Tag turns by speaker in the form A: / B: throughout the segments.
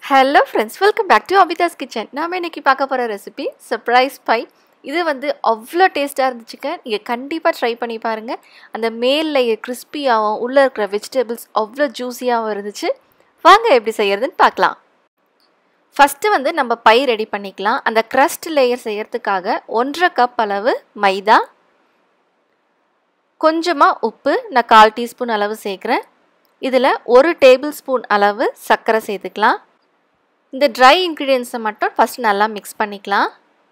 A: hello friends welcome back to Abitha's kitchen நாம இன்னைக்கு பார்க்க போகிற ரெசிபி சர்ப்ரைஸ் பை இது வந்து அவ்வளோ டேஸ்ட்டாக இருந்துச்சுங்க நீங்கள் கண்டிப்பாக ட்ரை பண்ணி பாருங்கள் அந்த மேல் லேயர் கிறிஸ்பியாகவும் உள்ளே இருக்கிற வெஜிடபிள்ஸ் அவ்வளோ ஜூஸியாகவும் இருந்துச்சு வாங்க எப்படி செய்யறதுன்னு பார்க்கலாம் ஃபஸ்ட்டு வந்து நம்ம பை ரெடி பண்ணிக்கலாம் அந்த க்ரஸ்ட் லேயர் செய்யறதுக்காக ஒன்றரை கப் அளவு மைதா கொஞ்சமாக உப்பு நான் கால் டீஸ்பூன் அளவு சேர்க்குறேன் இதில் ஒரு டேபிள் ஸ்பூன் அளவு சர்க்கரை சேர்த்துக்கலாம் இந்த ட்ரை இன்க்ரீடியன்ஸை மட்டும் ஃபஸ்ட் நல்லா மிக்ஸ் பண்ணிக்கலாம்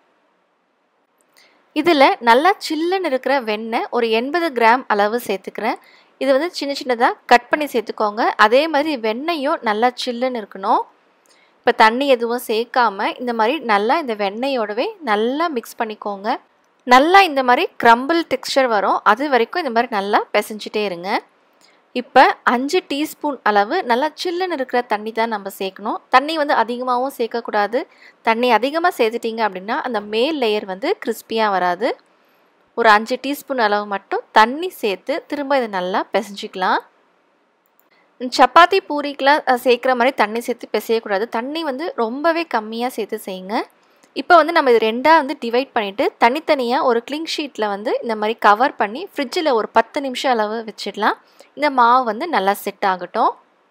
A: இதில் நல்லா சில்லுன்னு இருக்கிற வெண்ணெய் ஒரு எண்பது கிராம் அளவு சேர்த்துக்கிறேன் இது வந்து சின்ன சின்னதாக கட் பண்ணி சேர்த்துக்கோங்க அதே மாதிரி வெண்ணெயும் நல்லா சில்லுன்னு இருக்கணும் இப்போ தண்ணி எதுவும் சேர்க்காம இந்த மாதிரி நல்லா இந்த வெண்ணெயோடவே நல்லா மிக்ஸ் பண்ணிக்கோங்க நல்லா இந்த மாதிரி க்ரம்பிள் டெக்ஸ்சர் வரும் அது வரைக்கும் இந்த மாதிரி நல்லா பிசைஞ்சிட்டே இருங்க இப்போ அஞ்சு டீஸ்பூன் அளவு நல்லா சில்லுன்னு இருக்கிற தண்ணி தான் நம்ம சேர்க்கணும் தண்ணி வந்து அதிகமாகவும் சேர்க்கக்கூடாது தண்ணி அதிகமாக சேர்த்துட்டிங்க அப்படின்னா அந்த மேல் லேயர் வந்து கிறிஸ்பியாக வராது ஒரு அஞ்சு டீஸ்பூன் அளவு மட்டும் தண்ணி சேர்த்து திரும்ப இதை நல்லா பிசைஞ்சிக்கலாம் சப்பாத்தி பூரிக்கெலாம் சேர்க்குற மாதிரி தண்ணி சேர்த்து பிசையக்கூடாது தண்ணி வந்து ரொம்பவே கம்மியாக சேர்த்து செய்யுங்க இப்போ வந்து நம்ம இது ரெண்டாக வந்து டிவைட் பண்ணிவிட்டு தனித்தனியாக ஒரு கிளிங் ஷீட்டில் வந்து இந்த மாதிரி கவர் பண்ணி ஃப்ரிட்ஜில் ஒரு பத்து நிமிஷம் அளவு வச்சிடலாம் இந்த மாவு வந்து நல்லா செட் ஆகட்டும்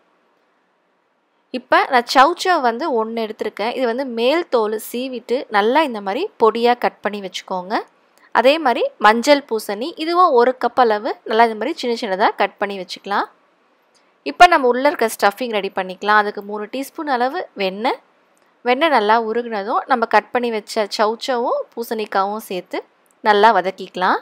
A: இப்போ நான் சவுச்சவ் வந்து ஒன்று எடுத்திருக்கேன் இது வந்து மேல் தோல் சீவிட்டு நல்லா இந்த மாதிரி பொடியாக கட் பண்ணி வச்சுக்கோங்க அதே மாதிரி மஞ்சள் பூசணி இதுவும் ஒரு கப் அளவு நல்லா இந்த மாதிரி சின்ன சின்னதாக கட் பண்ணி வச்சுக்கலாம் இப்போ நம்ம உள்ளே இருக்க ஸ்டஃபிங் ரெடி பண்ணிக்கலாம் அதுக்கு மூணு டீஸ்பூன் அளவு வெண்ணெய் வெண்ணெய் நல்லா உருகினதும் நம்ம கட் பண்ணி வச்ச சவுச்சவும் பூசணிக்காவும் சேர்த்து நல்லா வதக்கிக்கலாம்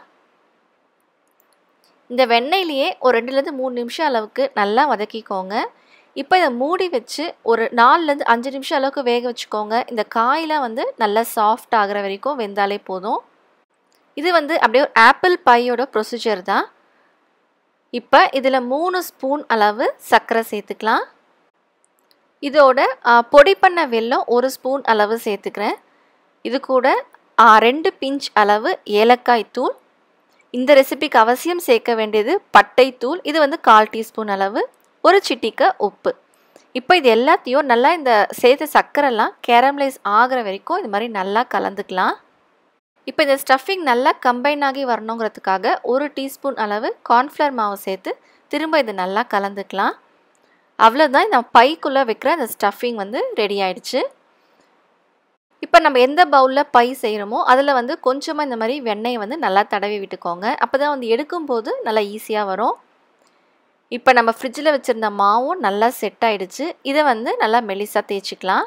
A: இந்த வெண்ணெயிலேயே ஒரு ரெண்டுலேருந்து மூணு நிமிஷம் அளவுக்கு நல்லா வதக்கிக்கோங்க இப்போ இதை மூடி வச்சு ஒரு நாலுலேருந்து அஞ்சு நிமிஷம் அளவுக்கு வேக வச்சுக்கோங்க இந்த காயெலாம் வந்து நல்லா சாஃப்ட் ஆகிற வரைக்கும் வெந்தாலே போதும் இது வந்து அப்படியே ஒரு ஆப்பிள் பையோட ப்ரொசீஜர் தான் இப்போ இதில் மூணு ஸ்பூன் அளவு சர்க்கரை சேர்த்துக்கலாம் இதோட பொடி பண்ண வெல்லம் ஒரு ஸ்பூன் அளவு சேர்த்துக்கிறேன் இது கூட ரெண்டு பிஞ்ச் அளவு ஏலக்காய் தூள் இந்த ரெசிபிக்கு அவசியம் சேர்க்க வேண்டியது பட்டை தூள் இது வந்து கால் டீஸ்பூன் அளவு ஒரு சிட்டிக்க உப்பு இப்போ இது எல்லாத்தையும் நல்லா இந்த சேர்த்த சர்க்கரைலாம் கேரமலைஸ் ஆகிற வரைக்கும் இது மாதிரி நல்லா கலந்துக்கலாம் இப்போ இந்த ஸ்டஃபிங் நல்லா கம்பைன் ஆகி வரணுங்கிறதுக்காக ஒரு டீஸ்பூன் அளவு கார்ன்ஃப்ளவர் மாவு சேர்த்து திரும்ப இது நல்லா கலந்துக்கலாம் அவ்வளோதான் இந்த பைக்குள்ளே வைக்கிற அந்த ஸ்டஃபிங் வந்து ரெடி ஆயிடுச்சு இப்போ நம்ம எந்த பவுலில் பை செய்கிறோமோ அதில் வந்து கொஞ்சமாக இந்த மாதிரி வெண்ணெயை வந்து நல்லா தடவி விட்டுக்கோங்க அப்போ தான் வந்து எடுக்கும்போது நல்லா ஈஸியாக வரும் இப்போ நம்ம ஃப்ரிட்ஜில் வச்சுருந்த மாவும் நல்லா செட் ஆகிடுச்சு இதை வந்து நல்லா மெலிசாக தேய்ச்சிக்கலாம்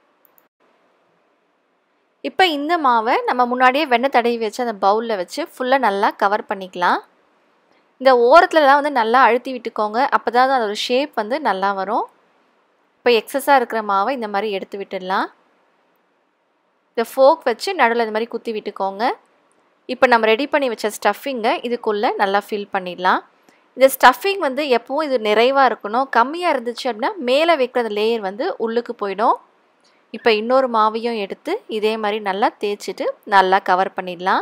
A: இப்போ இந்த மாவை நம்ம முன்னாடியே வெண்ணெய் தடவி வச்சு அந்த பவுலில் வச்சு ஃபுல்லாக நல்லா கவர் பண்ணிக்கலாம் இந்த ஓரத்துலலாம் வந்து நல்லா அழுத்தி விட்டுக்கோங்க அப்போ தான் அதோட ஷேப் வந்து நல்லா வரும் இப்போ எக்ஸஸாக இருக்கிற மாவை இந்த மாதிரி எடுத்து விட்டுடலாம் இந்த ஃபோக் வச்சு நடுவில் இந்த மாதிரி குத்தி விட்டுக்கோங்க இப்போ நம்ம ரெடி பண்ணி வச்ச ஸ்டஃபிங்கை இதுக்குள்ளே நல்லா ஃபில் பண்ணிடலாம் இந்த ஸ்டஃபிங் வந்து எப்போவும் இது நிறைவாக இருக்கணும் கம்மியாக இருந்துச்சு அப்படின்னா மேலே வைக்கிற அந்த லேயர் வந்து உள்ளுக்கு போயிடும் இப்போ இன்னொரு மாவையும் எடுத்து இதே மாதிரி நல்லா தேய்ச்சிட்டு நல்லா கவர் பண்ணிடலாம்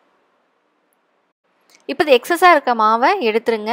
A: இப்போ இது எக்ஸஸாக இருக்க மாவை எடுத்துருங்க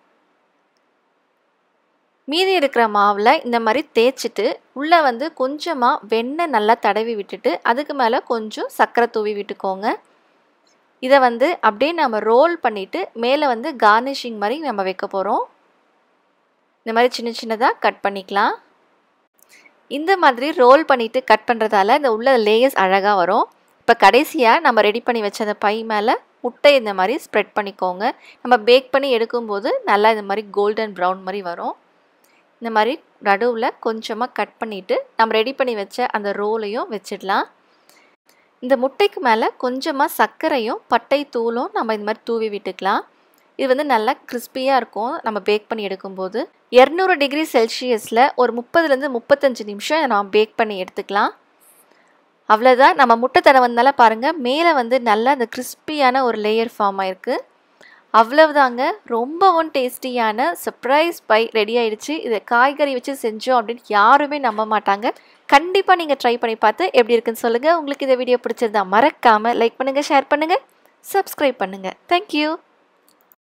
A: மீதி இருக்கிற மாவில் இந்த மாதிரி தேய்ச்சிட்டு உள்ளே வந்து கொஞ்சமாக வெண்ணெய் நல்லா தடவி விட்டுட்டு அதுக்கு மேலே கொஞ்சம் சர்க்கரை தூவி விட்டுக்கோங்க இதை வந்து அப்படியே நம்ம ரோல் பண்ணிவிட்டு மேலே வந்து கார்னிஷிங் மாதிரி நம்ம வைக்க போகிறோம் இந்த மாதிரி சின்ன சின்னதாக கட் பண்ணிக்கலாம் இந்த மாதிரி ரோல் பண்ணிவிட்டு கட் பண்ணுறதால இந்த உள்ள லேயர்ஸ் அழகாக வரும் இப்போ கடைசியாக நம்ம ரெடி பண்ணி வச்ச அந்த பை மேலே முட்டை இந்த மாதிரி ஸ்ப்ரெட் பண்ணிக்கோங்க நம்ம பேக் பண்ணி எடுக்கும்போது நல்லா இந்த மாதிரி கோல்டன் ப்ரௌன் மாதிரி வரும் இந்த மாதிரி நடுவில் கொஞ்சமாக கட் பண்ணிவிட்டு நம்ம ரெடி பண்ணி வச்ச அந்த ரோலையும் வச்சிடலாம் இந்த முட்டைக்கு மேலே கொஞ்சமாக சர்க்கரையும் பட்டை தூளும் நம்ம இந்த மாதிரி தூவி விட்டுக்கலாம் இது வந்து நல்லா கிறிஸ்பியாக இருக்கும் நம்ம பேக் பண்ணி எடுக்கும்போது இரநூறு டிகிரி செல்சியஸில் ஒரு முப்பதுலேருந்து முப்பத்தஞ்சு நிமிஷம் நம்ம பேக் பண்ணி எடுத்துக்கலாம் அவ்வளோதான் நம்ம முட்டை தடவை வந்தால பாருங்கள் மேலே வந்து நல்லா அந்த கிறிஸ்பியான ஒரு லேயர் ஃபார்ம் ஆயிருக்கு அவ்வளவுதாங்க ரொம்பவும் டேஸ்டியான சர்ப்ரைஸ் பை ரெடி ஆயிடுச்சு இதை காய்கறி வச்சு செஞ்சோம் அப்படின்னு யாருமே நம்ப மாட்டாங்க கண்டிப்பாக நீங்கள் ட்ரை பண்ணி பார்த்து எப்படி இருக்குன்னு சொல்லுங்கள் உங்களுக்கு இந்த வீடியோ பிடிச்சிருந்தா மறக்காமல் லைக் பண்ணுங்கள் ஷேர் பண்ணுங்கள் சப்ஸ்கிரைப் பண்ணுங்கள் தேங்க்யூ